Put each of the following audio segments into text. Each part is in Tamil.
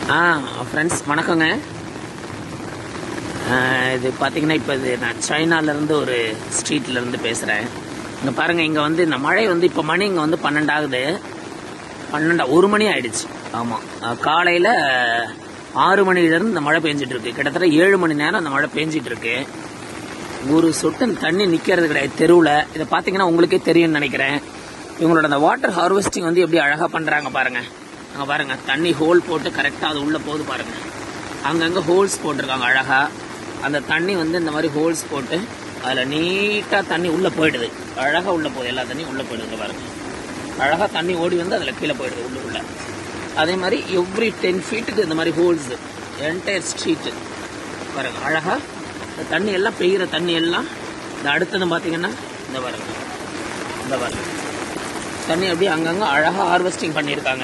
ஆ ஃப்ரெண்ட்ஸ் வணக்கங்க ஆ, இது பார்த்தீங்கன்னா இப்போ இது நான் சைனாலேருந்து ஒரு ஸ்ட்ரீட்லேருந்து பேசுகிறேன் இங்கே பாருங்கள் இங்கே வந்து இந்த மழை வந்து இப்போ மணி இங்கே வந்து பன்னெண்டு ஆகுது பன்னெண்டா ஒரு மணி ஆயிடுச்சு ஆமாம் காலையில் ஆறு மணிலேருந்து இந்த மழை பெஞ்சிட்டு இருக்கு கிட்டத்தட்ட ஏழு மணி நேரம் அந்த மழை பெஞ்சிட்டு இருக்கு ஒரு சொட்டு தண்ணி நிற்கிறது கிடையாது தெருவில் இதை பார்த்தீங்கன்னா உங்களுக்கே தெரியும்னு நினைக்கிறேன் இவங்களோட அந்த வாட்டர் ஹார்வெஸ்டிங் வந்து எப்படி அழகாக பண்ணுறாங்க பாருங்க அங்கே பாருங்க தண்ணி ஹோல் போட்டு கரெக்டாக அது உள்ளே போகுது பாருங்க அங்கங்கே ஹோல்ஸ் போட்டிருக்காங்க அழகாக அந்த தண்ணி வந்து இந்த மாதிரி ஹோல்ஸ் போட்டு அதில் நீட்டாக தண்ணி உள்ளே போயிடுது அழகாக உள்ளே போகுது எல்லா தண்ணியும் உள்ளே போயிடுது பாருங்க அழகாக தண்ணி ஓடி வந்து அதில் கீழே போயிடுது உள்ளுக்குள்ள அதே மாதிரி எவ்ரி டென் ஃபீட்டுக்கு இந்த மாதிரி ஹோல்ஸ் என்டையர் ஸ்ட்ரீட்டு பாருங்க அழகாக இந்த தண்ணி எல்லாம் பெய்கிற தண்ணி எல்லாம் இந்த அடுத்தது பார்த்தீங்கன்னா இந்த பாருங்க இந்த பாருங்க தண்ணி அப்படியே அங்கங்கே அழகாக ஹார்வெஸ்டிங் பண்ணியிருக்காங்க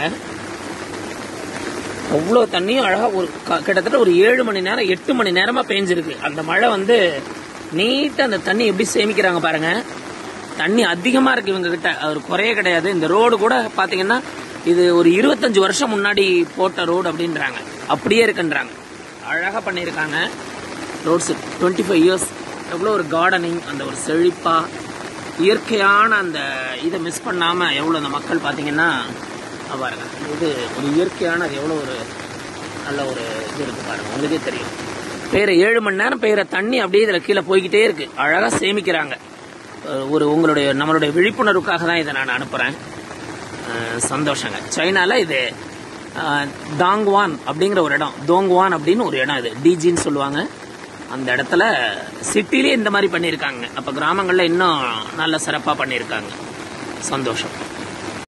அவ்வளோ தண்ணியும் அழகாக ஒரு க- கிட்டத்தட்ட ஒரு ஏழு மணி நேரம் எட்டு மணி நேரமாக பேஞ்சிருக்கு அந்த மழை வந்து நீட்டாக அந்த தண்ணி எப்படி சேமிக்கிறாங்க பாருங்க தண்ணி அதிகமாக இருக்கு இவங்க கிட்ட அது ஒரு குறையே கிடையாது இந்த ரோடு கூட பார்த்தீங்கன்னா இது ஒரு இருபத்தஞ்சு வருஷம் முன்னாடி போட்ட ரோடு அப்படின்றாங்க அப்படியே இருக்குன்றாங்க அழகாக பண்ணியிருக்காங்க ரோட்ஸ் டுவெண்ட்டி ஃபைவ் இயர்ஸ் எவ்வளோ ஒரு கார்டனிங் அந்த ஒரு செழிப்பாக இயற்கையான அந்த இதை மிஸ் பண்ணாமல் எவ்வளோ அந்த மக்கள் பார்த்தீங்கன்னா அஹ் பாருங்க இது ஒரு இயற்கையான அது எவ்வளோ ஒரு நல்ல ஒரு இது இருக்கு பாருங்க உங்களுக்கே தெரியும் பெய்கிற ஏழு மணி நேரம் பெய்கிற தண்ணி அப்படியே இதில் கீழே போய்கிட்டே இருக்கு அழகாக சேமிக்கிறாங்க அஹ் ஒரு உங்களுடைய நம்மளுடைய விழிப்புணர்வுக்காக தான் இதை நான் அனுப்புகிறேன் சந்தோஷங்க சைனால இது அஹ், தாங்வான் அப்படிங்கிற ஒரு இடம் தோங்வான் அப்படின்னு ஒரு இடம் இது டிஜின்னு சொல்லுவாங்க அந்த இடத்துல சிட்டிலே இந்த மாதிரி பண்ணியிருக்காங்க அப்போ கிராமங்களில் இன்னும் நல்ல சிறப்பாக பண்ணியிருக்காங்க சந்தோஷம்